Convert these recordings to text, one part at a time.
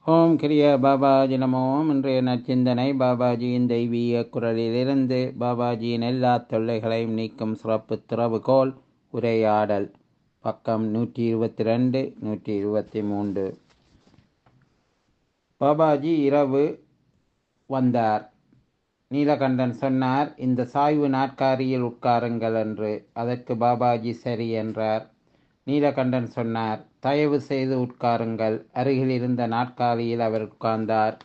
ஓம் கிரியா பாபாஜி நமோம் இன்றைய நற்சிந்தனை பாபாஜியின் தெய்வீக குரலிலிருந்து பாபாஜியின் எல்லா தொல்லைகளையும் நீக்கும் சிறப்பு திறவுகோல் உரையாடல் பக்கம் நூற்றி இருபத்தி ரெண்டு நூற்றி இருபத்தி மூன்று பாபாஜி இரவு வந்தார் நீலகண்டன் சொன்னார் இந்த சாய்வு நாற்காரியில் உட்காருங்கள் என்று அதற்கு பாபாஜி சரி என்றார் நீலகண்டன் சொன்னார் தயவு செய்து உட்காருங்கள் அருகில் இருந்த நாற்காலியில் அவர் உட்கார்ந்தார்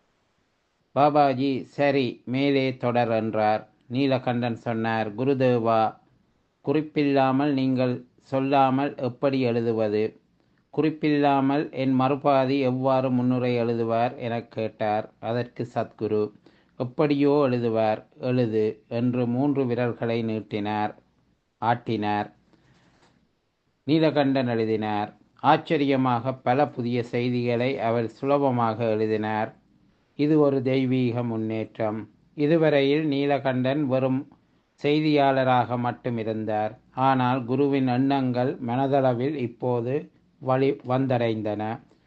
பாபாஜி சரி மேலே தொடர் என்றார் நீலகண்டன் சொன்னார் குருதேவா குறிப்பில்லாமல் நீங்கள் சொல்லாமல் எப்படி எழுதுவது குறிப்பில்லாமல் என் மறுபாதி எவ்வாறு முன்னுரை எழுதுவார் எனக் கேட்டார் அதற்கு சத்குரு எப்படியோ எழுதுவார் எழுது என்று மூன்று விரல்களை நீட்டினார் ஆட்டினார் நீலகண்டன் எழுதினார் ஆச்சரியமாக பல புதிய செய்திகளை அவர் சுலபமாக எழுதினார் இது ஒரு தெய்வீக முன்னேற்றம் இதுவரையில் நீலகண்டன் வெறும் செய்தியாளராக மட்டும் இருந்தார் ஆனால் குருவின் எண்ணங்கள் மனதளவில் இப்போது வழி வந்தடைந்தன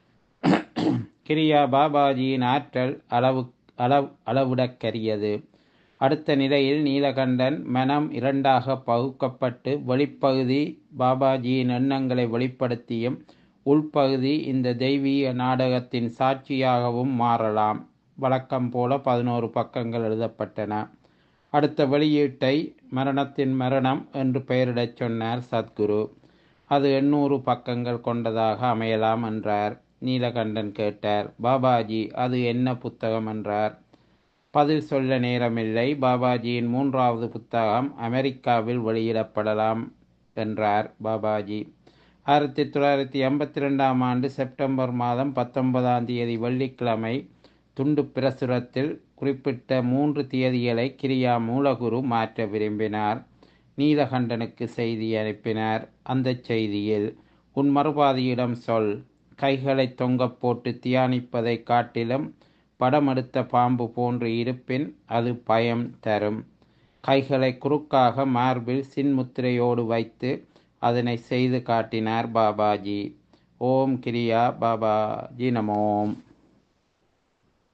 கிரியா பாபாஜியின் ஆற்றல் அளவு அளவு அளவிடக்கரியது அடுத்த நிலையில் நீலகண்டன் மனம் இரண்டாக பகுக்கப்பட்டு வெளிப்பகுதி பாபாஜியின் எண்ணங்களை வெளிப்படுத்தியும் உள்பகுதி இந்த தெய்வீக நாடகத்தின் சாட்சியாகவும் மாறலாம் வழக்கம் போல பதினோரு பக்கங்கள் எழுதப்பட்டன அடுத்த வெளியீட்டை மரணத்தின் மரணம் என்று பெயரிடச் சொன்னார் சத்குரு அது எண்ணூறு பக்கங்கள் கொண்டதாக அமையலாம் என்றார் நீலகண்டன் கேட்டார் பாபாஜி அது என்ன புத்தகம் என்றார் பதில் சொல்ல நேரமில்லை பாபாஜியின் மூன்றாவது புத்தகம் அமெரிக்காவில் வெளியிடப்படலாம் என்றார் பாபாஜி ஆயிரத்தி தொள்ளாயிரத்தி எண்பத்தி ரெண்டாம் ஆண்டு செப்டம்பர் மாதம் பத்தொன்பதாம் தேதி வெள்ளிக்கிழமை துண்டு பிரசுரத்தில் குறிப்பிட்ட மூன்று தேதிகளை கிரியா மூலகுரு மாற்ற விரும்பினார் நீலகண்டனுக்கு செய்தி அனுப்பினார் அந்த செய்தியில் உன் மறுபாதியிடம் சொல் கைகளை தொங்க போட்டு தியானிப்பதை காட்டிலும் படம் எடுத்த பாம்பு போன்று இருப்பின் அது பயம் தரும் கைகளை குறுக்காக மார்பில் சின்முத்திரையோடு வைத்து அதனை செய்து காட்டினார் பாபாஜி ஓம் கிரியா பாபாஜி நமோம்